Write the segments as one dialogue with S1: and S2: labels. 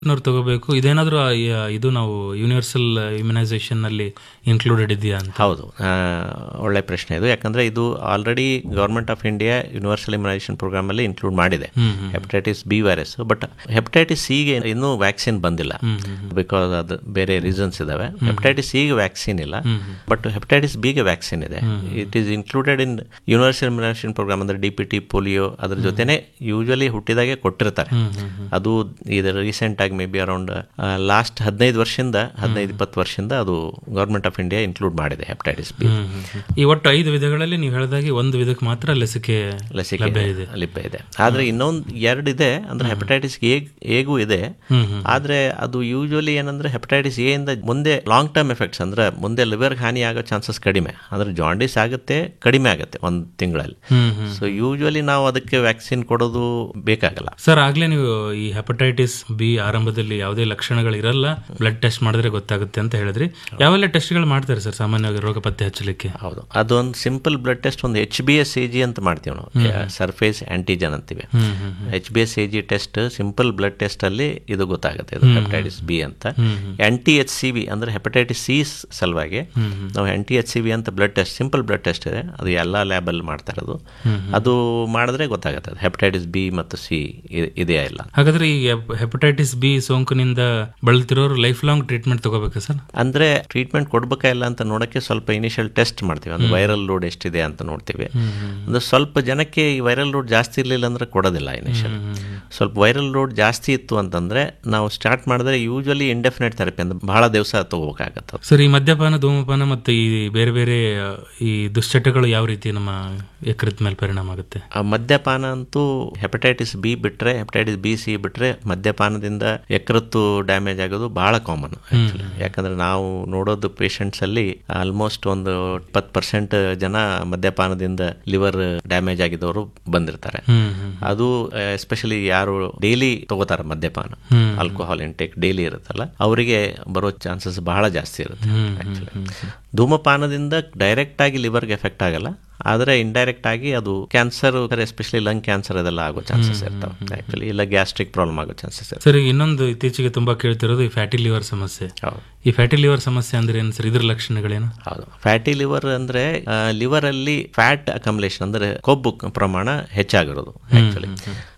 S1: ನವ್ರು ತಗೋಬೇಕು ಇದೇನಾದ್ರೂ ಆ, ಯ- ಇದು ನಾವು ಯೂನಿವರ್ಸಲ್ ಇಮ್ಯುನೈಸೇಷನ್ ನಲ್ಲಿ ಇನ್ಕ್ಲೂಡೆಡ್ ಇದೆಯಾ ಅಂತ
S2: ಹೌದು ಆ, ಒಳ್ಳೆ ಪ್ರಶ್ನೆ ಇದು ಯಾಕಂದ್ರೆ ಇದು already government of India universal immunisation programme ಅಲ್ಲಿ ಇನ್ಕ್ಲೂಡ್ ಮಾಡಿದೆ hepatitis B virus but hepatitis ಸಿಗೆ ಇನ್ನೂ ವ್ಯಾಕ್ಸಿನ್ ಬಂದಿಲ್ಲ ಬಿಕಾಸ್ ಅದು ಬೇರೆ ರೀಸನ್ಸ್ ಇದಾವೆ ಹೆಪಟೈಟಿಸ್ ಸಿಗೆ ವ್ಯಾಕ್ಸಿನ್ ಇಲ್ಲ ಬಟ್ ಹೆಪಟೈಟಿಸ್ ಬಿಗೆ ವ್ಯಾಕ್ಸಿನ್ ಇದೆ it is included in universal immunisation programme ಅಂದ್ರೆ ಡಿ ಪಿ ಟಿ ಪೋಲಿಯೋ ಅದ್ರ ಜೊತೆನೆ ಯೂಶಲಿ ಹುಟ್ಟಿದಾಗೆ ಕೊಟ್ಟಿರ್ತಾರೆ ಅದು ಇದು ರೀಸೆಂಟ್ ಆಗಿ ಮೇ ಬಿ ಅರೌಂಡ್ ಲಾಸ್ಟ್ ಹದಿನೈದು ವರ್ಷದಿಂದ ಹದಿನೈದು ಇಪ್ಪತ್ತು ವರ್ಷದಿಂದ ಅದು ಗೌರ್ಮೆಂಟ್ ಆಫ್ ಇಂಡಿಯಾ ಇನ್ಕ್ಲೂಡ್ ಮಾಡಿದೆ ಹೆಪಟೈಟಿಸ್ ಬಿ
S1: ಈ ಒಟ್ಟು ಐದು ವಿಧಗಳಲ್ಲಿ ನೀವು ಹೇಳಿದಾಗೆ ಒಂದು ವಿಧಕ್ಕೆ ಮಾತ್ರ ಲಸಿಕೆ
S2: ಲಸಿಕೆ
S1: ಲಭ್ಯ ಇದೆ
S2: ಲಭ್ಯ ಇದೆ ಆದ್ರೆ ಇನ್ನೊಂದು ಎರಡು ಇದೆ ಅಂದ್ರೆ ಹೆಪಟೈಟಿಸ್ ಎ ಎಗೂ ಇದೆ ಆದ್ರೆ ಅದು ಯೂಶುವಲಿ ಏನಂದ್ರೆ ಹೆಪಟೈಟಿಸ್ ಎ ಇಂದ ಮುಂದೆ ಲಾಂಗ್ ಟರ್ಮ್ ಎಫೆಕ್ಟ್ಸ್ ಅಂದ್ರೆ ಮುಂದೆ ಲಿವರ್ ಹಾನಿ ಆಗೋ ಚಾನ್ಸಸ್ ಕಡಿಮೆ ಅಂದ್ರೆ ಜಾಂಡಿಸ್ ಆಗುತ್ತೆ ಕಡಿಮೆ ಆಗುತ್ತೆ ಒಂದು ತಿಂಗಳಲ್ಲಿ
S1: ಹ್ಮ್ ಹ್ಮ್
S2: ಸೊ ಯೂಶುವಲಿ ನಾವು ಅದಕ್ಕೆ ವ್ಯಾಕ್ಸಿನ್ ಕೊಡೋದು ಬೇಕಾಗಲ್ಲ
S1: ಸರ್ ಆಗ್ಲೇ ನೀವು ಈ ಹೆಪಟೈಟಿಸ್ ಬಿ ಆರಂಭದಲ್ಲಿ ಯಾವುದೇ ಲಕ್ಷಣಗಳು ಇರಲ್ಲ ಬ್ಲಡ್ ಟೆಸ್ಟ್ ಮಾಡಿದ್ರೆ ಗೊತ್ತಾಗುತ್ತೆ ಅಂತ ಹೇಳಿದ್ರಿ ಯಾವೆಲ್ಲ ಟೆಸ್ಟ್ಗಳು ಮಾಡ್ತಾರೆ ಸರ್ ಸಾಮಾನ್ಯವಾಗಿ ರೋಗ ಪತ್ತೆ ಹಚ್ಚಲಿಕ್ಕೆ
S2: ಹೌದು ಅದೊಂದು ಸಿಂಪಲ್ ಬ್ಲಡ್ ಟೆಸ್ಟ್ ಒಂದು H B S A G ಅಂತ ಮಾಡ್ತೀವಿ ನಾವು ಸರ್ಫೇಸ್ ಆಂಟಿಜನ್ ಅಂತೀವಿ
S1: hmm hmm
S2: H B S A G test simple blood test ಅಲ್ಲಿ ಇದು ಗೊತ್ತಾಗುತ್ತೆ ಇದು ಹೆಪಟೈಟಿಸ್ ಬಿ ಅಂತ ಆಂಟಿ ಎಚ್ ಸಿ ಬಿ ಅಂದ್ರೆ ಹೆಪಟೈಟಿಸ್ ಸಿ ಸಲುವಾಗಿ ನಾವು ಆಂಟಿ ಎಚ್ ಸಿ ಬಿ ಅಂತ blood test simple blood test ಇದೆ ಅದು ಎಲ್ಲ ಲ್ಯಾಬಲ್ಲಿ ಮಾಡ್ತಾ ಇರೋದು ಅದು ಮಾಡಿದ್ರೆ ಗೊತ್ತಾಗುತ್ತೆ ಹೆಪಟೈಟಿಸ್ ಬಿ ಮತ್ತು ಸಿ ಇದೆಯಾ ಇಲ್ಲ
S1: ಹಾಗಾದ್ರೆ ಈ ಹೆಪಟೈಟಿಸ್ ಬಿ ಸೋಂಕಿನಿಂದ ಬಳಲ್ತಿರೋರು ಲೈಫ್ ಲಾಂಗ್ ಟ್ರೀಟ್ಮೆಂಟ್ ತಗೋಬೇಕಾ ಸರ್
S2: ಅಂದ್ರೆ ಟ್ರೀಟ್ಮೆಂಟ್ ಕೊಡ್ಬೇಕಾ ಇಲ್ಲ ಅಂತ ನೋಡಕ್ಕೆ ಸ್ವಲ್ಪ ಇನಿಷಿಯಲ್ ಟೆಸ್ಟ್ ಮಾಡ್ತೀವಿ ಅಂದ್ರೆ ವೈರಲ್ ಲೋಡ್ ಎಷ್ಟಿದೆ ಅಂತ ನೋಡ್ತೀವಿ ಅಂದ್ರೆ ಸ್ವಲ್ಪ ಜನಕ್ಕೆ ಈ ವೈರಲ್ ಲೋಡ್ ಜಾಸ್ತಿ ಇರಲಿಲ್ಲ ಅಂದ್ರೆ ಕೊಡೋದಿಲ್ಲ ಇನಿಷಿಯಲ್ ಸ್ವಲ್ಪ ವೈರಲ್ ಲೋಡ್ ಜಾಸ್ತಿ ಇತ್ತು ಅಂತಂದ್ರೆ ನಾವು ಸ್ಟಾರ್ಟ್ ಮಾಡಿದ್ರೆ ಯೂಶಲಿ ಇಂಡೆಫಿನೆಟ್ ಥೆರಪಿ ಅಂದ್ರೆ ಬಹಳ ದಿವಸ ತಗೋಬೇಕಾಗತ್ತೆ
S1: ಸರ್ ಈ ಮದ್ಯಪಾನ ಧೂಮಪಾನ ಮತ್ತು ಈ ಬೇರೆ ಬೇರೆ ಆ, ಈ ದುಶ್ಚಟಗಳು ಯಾವ ರೀತಿ ನಮ್ಮ ಯಕೃತ್ ಮೇಲೆ ಪರಿಣಾಮ ಆಗುತ್ತೆ
S2: ಆ ಮದ್ಯಪಾನ ಅಂತೂ ಹೆಪಟೈಟಿಸ್ ಬಿ ಬಿಟ್ರೆ ಹೆಪಟೈಟಿಸ್ ಬಿ ಸಿ ಬಿಟ್ರೆ ಮದ್ಯಪಾನದಿಂದ ಯಕೃತ್ತು ಡ್ಯಾಮೇಜ್ ಆಗೋದು ಬಹಳ ಕಾಮನ್ ಆಕ್ಚುಲಿ ಯಾಕಂದ್ರೆ ನಾವು ನೋಡೋದು ಪೇಷಂಟ್ಸ್ ಅಲ್ಲಿ ಆಲ್ಮೋಸ್ಟ್ ಒಂದು ಇಪ್ಪತ್ತು ಪರ್ಸೆಂಟ್ ಜನ ಮದ್ಯಪಾನದಿಂದ ಲಿವರ್ ಡ್ಯಾಮೇಜ್ ಆಗಿದವರು ಬಂದಿರ್ತಾರೆ
S1: ಹ್ಮ್ ಹ್ಮ್
S2: ಅದು ಎಸ್ಪೆಷಲಿ ಯಾರು ಡೈಲಿ ತಗೋತಾರ ಮದ್ಯಪಾನ ಆಲ್ಕೋಹಾಲ್ ಇಂಟೇಕ್ ಡೈಲಿ ಇರುತ್ತಲ್ಲ ಅವರಿಗೆ ಬರೋ ಚಾನ್ಸಸ್ ಬಹಳ ಜಾಸ್ತಿ ಇರುತ್ತೆ
S1: ಹ್ಮ್,
S2: ಆಕ್ಚುಲಿ ಧೂಮಪಾನದಿಂದ ಡೈರೆಕ್ಟ್ ಆಗಿ ಲಿವರ್ಗೆ ಎಫೆಕ್ಟ್ ಆಗಲ್ಲ ಆದರೆ ಇಂಡೈರೆಕ್ಟ್ ಆಗಿ ಅದು ಕ್ಯಾನ್ಸರ್ ಎಸ್ಪೆಷಲಿ ಲಂಗ್ ಕ್ಯಾನ್ಸರ್ ಅದೆಲ್ಲ ಆಗೋ ಚಾನ್ಸಸ್ ಇರ್ತಾವೆ ಆಕ್ಚುಲಿ ಇಲ್ಲ ಗ್ಯಾಸ್ಟ್ರಿಕ್ ಪ್ರಾಬ್ಲಮ್ ಆಗೋ ಚಾನ್ಸಸ್ ಇರ್ತವೆ
S1: ಸರ್ ಈಗ ಇನ್ನೊಂದು ಇತ್ತೀಚೆಗೆ ತುಂಬಾ ಕೇಳ್ತಿರೋದು ಈ ಫ್ಯಾಟಿ ಲಿವರ್ ಸಮಸ್ಯೆ
S2: ಹೌದು
S1: ಈ ಫ್ಯಾಟಿ ಲಿವರ್ ಸಮಸ್ಯೆ ಅಂದ್ರೆ ಏನು ಸರ್ ಇದ್ರ ಲಕ್ಷಣಗಳೇನು
S2: ಹೌದು ಫ್ಯಾಟಿ ಲಿವರ್ ಅಂದ್ರೆ ಲಿವರ್ ಅಲ್ಲಿ ಫ್ಯಾಟ್ ಅಕಮಲೇಷನ್ ಅಂದ್ರೆ ಕೊಬ್ಬು ಪ್ರಮಾಣ ಹೆಚ್ಚಾಗಿರೋದು ಆಕ್ಚುಲಿ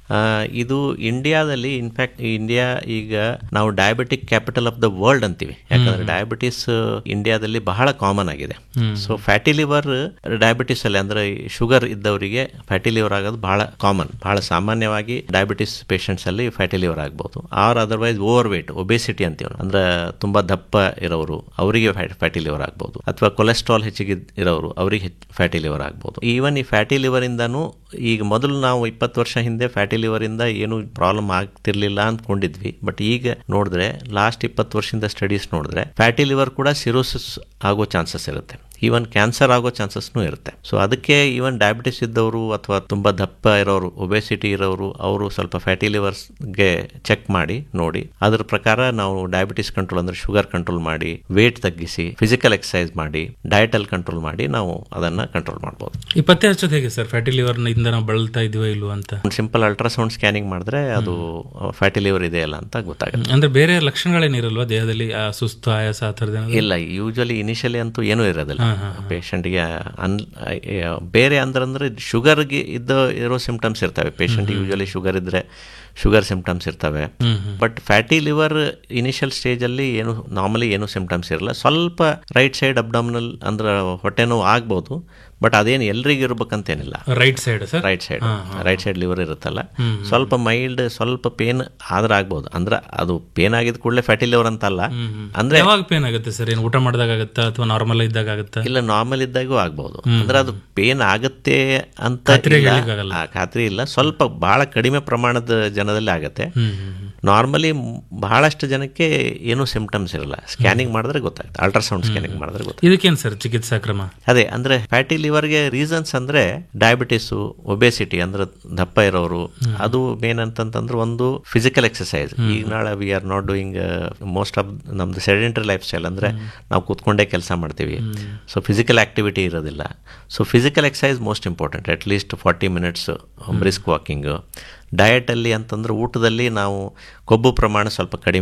S2: ಇದು ಇಂಡಿಯಾದಲ್ಲಿ ಇನ್ಫ್ಯಾಕ್ಟ್ ಇಂಡಿಯಾ ಈಗ ನಾವು diabetic capital of the world ಅಂತೀವಿ ಯಾಕಂದ್ರೆ ಡಯಾಬಿಟಿಸ್ ಇಂಡಿಯಾದಲ್ಲಿ ಬಹಳ ಕಾಮನ್ ಆಗಿದೆ ಸೊ ಫ್ಯಾಟಿ ಲಿವರ್ ಡಯಾಬಿಟಿಸ್ ಅಲ್ಲಿ ಅಂದ್ರೆ ಶುಗರ್ ಇದ್ದವರಿಗೆ ಫ್ಯಾಟಿ ಲಿವರ್ ಆಗೋದು ಬಹಳ ಕಾಮನ್ ಬಹಳ ಸಾಮಾನ್ಯವಾಗಿ ಡಯಾಬಿಟಿಸ್ ಪೇಷಂಟ್ಸ್ ಅಲ್ಲಿ ಫ್ಯಾಟಿ ಲಿವರ್ ಆಗ್ಬೋದು or otherwise overweight obesity ಅಂತೀವಿ ನಾವು. ಅಂದ್ರೆ ತುಂಬಾ ದಪ್ಪ ಇರೋರು ಅವರಿಗೆ ಫ್ಯಾಟಿ ಲಿವರ್ ಆಗ್ಬೋದು ಅಥವಾ ಕೊಲೆಸ್ಟ್ರಾಲ್ ಹೆಚ್ಚಿಗೆ ಇರೋರು ಅವರಿಗೆ ಫ್ಯಾಟಿ ಲಿವರ್ ಆಗ್ಬೋದು ಈವನ್ ಈ ಫ್ಯಾಟಿ ಲಿವರ್ ಇಂದಾನು ಈಗ ಮೊದಲು ನಾವು ಇಪ್ಪತ್ತು ವರ್ಷ ಹಿಂದೆ ಫ್ಯಾಟಿ ಲಿವರ್ ಇಂದ ಏನು ಪ್ರಾಬ್ಲಮ್ ಆಗ್ತಿರ್ಲಿಲ್ಲ ಅಂದ್ಕೊಂಡಿದ್ವಿ ಬಟ್ ಈಗ ನೋಡಿದ್ರೆ ಲಾಸ್ಟ್ ಇಪ್ಪತ್ತು ವರ್ಷದಿಂದ ಸ್ಟಡೀಸ್ ನೋಡಿದ್ರೆ ಫ್ಯಾಟಿ ಲಿವರ್ ಕೂಡ ಸಿರೋಸಿಸ್ ಆಗೋ ಚಾನ್ಸಸ್ ಇರುತ್ತೆ ಈವನ್ ಕ್ಯಾನ್ಸರ್ ಆಗೋ ಚಾನ್ಸಸ್ನೂ ಇರುತ್ತೆ ಸೊ ಅದಕ್ಕೆ ಈವನ್ ಡಯಾಬಿಟಿಸ್ ಇದ್ದವರು ಅಥವಾ ತುಂಬ ದಪ್ಪ ಇರೋರು ಒಬೆಸಿಟಿ ಇರೋರು ಅವರು ಸ್ವಲ್ಪ ಫ್ಯಾಟಿ ಲಿವರ್ಸ್ಗೆ ಚೆಕ್ ಮಾಡಿ ನೋಡಿ ಅದ್ರ ಪ್ರಕಾರ ನಾವು ಡಯಾಬಿಟಿಸ್ ಕಂಟ್ರೋಲ್ ಅಂದ್ರೆ ಶುಗರ್ ಕಂಟ್ರೋಲ್ ಮಾಡಿ ವೇಟ್ ತಗ್ಗಿಸಿ ಫಿಸಿಕಲ್ ಎಕ್ಸಸೈಸ್ ಮಾಡಿ ಡಯಟಲ್ಲಿ ಕಂಟ್ರೋಲ್ ಮಾಡಿ ನಾವು ಅದನ್ನ ಕಂಟ್ರೋಲ್ ಮಾಡ್ಬೋದು
S1: ಈ ಪತ್ತೆ ಹಚ್ಚೋದು ಹೇಗೆ ಸರ್ ಫ್ಯಾಟಿ ಲಿವರ್ ಇಂದ ನಾವು ಬಳಲ್ತಾ ಇದೀವ ಇಲ್ವೋ ಅಂತ
S2: ಒಂದು ಸಿಂಪಲ್ ಅಲ್ಟ್ರಾಸೌಂಡ್ ಸ್ಕ್ಯಾನಿಂಗ್ ಮಾಡಿದ್ರೆ ಅದು ಫ್ಯಾಟಿ ಲಿವರ್ ಇದೆಯಲ್ಲ ಅಂತ ಗೊತ್ತಾಗುತ್ತೆ
S1: ಅಂದ್ರೆ ಬೇರೆ ಲಕ್ಷಣಗಳೇನಿರಲ್ವಾ ದೇಹದಲ್ಲಿ ಆ ಸುಸ್ತು ಆಯಾಸ ಆ ಥರದ್ದು ಏನಾದ್ರು?
S2: ಇಲ್ಲ ಯೂಶಲಿ ಇನಿಷಿಯಲಿ ಅಂತೂ ಏನೂ ಇರೋದಿಲ್ಲ ಪೇಷಂಟ್ಗೆ ಅನ್ ಬೇರೆ ಅಂದ್ರಂದ್ರೆ ಶುಗರ್ಗೆ ಇದ್ದ ಇರೋ ಸಿಂಪ್ಟಮ್ಸ್ ಇರ್ತವೆ ಪೇಷಂಟ್ ಯೂಶಲಿ ಶುಗರ್ ಇದ್ರೆ ಶುಗರ್ ಸಿಂಪ್ಟಮ್ಸ್ ಇರ್ತವೆ
S1: hmm hmm
S2: but fatty liver initial ಸ್ಟೇಜಲ್ಲಿ ಏನು ನಾರ್ಮಲಿ ಏನು ಸಿಂಪ್ಟಮ್ಸ್ ಇರಲ್ಲ ಸ್ವಲ್ಪ ರೈಟ್ ಸೈಡ್ ಅಬ್ಡಾಮಿನಲ್ ಅಂದ್ರೆ ಹೊಟ್ಟೆ ನೋವು ಆಗ್ಬೋದು ಬಟ್ ಅದೇನು ಎಲ್ರಿಗೂ ಇರ್ಬೇಕಂತೇನಿಲ್ಲ
S1: right side sir
S2: right side right side liver ಇರುತ್ತಲ್ಲ ಸ್ವಲ್ಪ ಮೈಲ್ಡ್ ಸ್ವಲ್ಪ ಪೇನ್ ಆದ್ರೆ ಆಗ್ಬೋದು ಅಂದ್ರೆ ಅದು ಪೇನ್ ಆಗಿದ ಕೂಡಲೇ ಫ್ಯಾಟಿ ಲಿವರ್ ಅಂತಲ್ಲ ಅಂದ್ರೆ
S1: ಯಾವಾಗ ಪೇನ್ ಆಗುತ್ತೆ ಸರ್ ಏನು ಊಟ ಮಾಡಿದಾಗ ಆಗುತ್ತಾ ಅಥವಾ ನಾರ್ಮಲ್ ಇದ್ದಾಗ ಆಗುತ್ತಾ
S2: ಇಲ್ಲ ನಾರ್ಮಲ್ ಇದ್ದಾಗೂ ಆಗ್ಬೋದು ಅಂದ್ರೆ ಅದು ಪೇನ್ ಆಗತ್ತೆ ಅಂತ ಇಲ್ಲ.
S1: ಹೇಳಿಕ್ಕಾಗಲ್ಲ.
S2: ಆ, ಖಾತ್ರಿ ಇಲ್ಲ ಸ್ವಲ್ಪ ಬಹಳ ಕಡಿಮೆ ಪ್ರಮಾಣದ ಜನದಲ್ಲಿ ಆಗತ್ತೆ
S1: ಹ್ಮ್ ಹ್ಮ್ ಹ್ಮ್.
S2: ನಾರ್ಮಲಿ ಬಹಳಷ್ಟು ಜನಕ್ಕೆ ಏನೂ ಸಿಂಪ್ಟಮ್ಸ್ ಇರಲ್ಲ ಸ್ಕ್ಯಾನಿಂಗ್ ಮಾಡಿದ್ರೆ ಗೊತ್ತಾಗುತ್ತೆ ಅಲ್ಟ್ರಾಸೌಂಡ್ ಸ್ಕ್ಯಾನಿಂಗ್ ಮಾಡಿದ್ರೆ ಗೊತ್ತಾಗುತ್ತೆ
S1: ಇದಕ್ಕೇನು ಸರ್ ಚಿಕಿತ್ಸಾ ಕ್ರಮ
S2: ಅದೇ ಅಂದ್ರೆ ಫ್ಯಾಟಿ ಲಿವರ್ ಲಿವರ್ಗೆ ರೀಸನ್ಸ್ ಅಂದರೆ ಡಯಾಬಿಟಿಸು ಒಬೆಸಿಟಿ ಅಂದ್ರೆ ದಪ್ಪ ಇರೋರು ಅದು ಮೇನ್ ಅಂತಂತಂದ್ರೆ ಒಂದು ಫಿಸಿಕಲ್ ಎಕ್ಸಸೈಸ್ ಈಗ ನಾಳೆ we are not doing most of ನಮ್ದು ಸೆಡೆಂಟ್ರಿ ಲೈಫ್ ಸ್ಟೈಲ್ ಅಂದರೆ ನಾವು ಕೂತ್ಕೊಂಡೇ ಕೆಲಸ ಮಾಡ್ತೀವಿ ಸೊ ಫಿಸಿಕಲ್ ಆಕ್ಟಿವಿಟಿ ಇರೋದಿಲ್ಲ so physical exercise most important at least forty minutes brisk walking ಡಯಟಲ್ಲಿ ಅಂತಂದ್ರೆ ಊಟದಲ್ಲಿ ನಾವು ಕೊಬ್ಬು ಪ್ರಮಾಣ ಸ್ವಲ್ಪ ಕಡಿಮೆ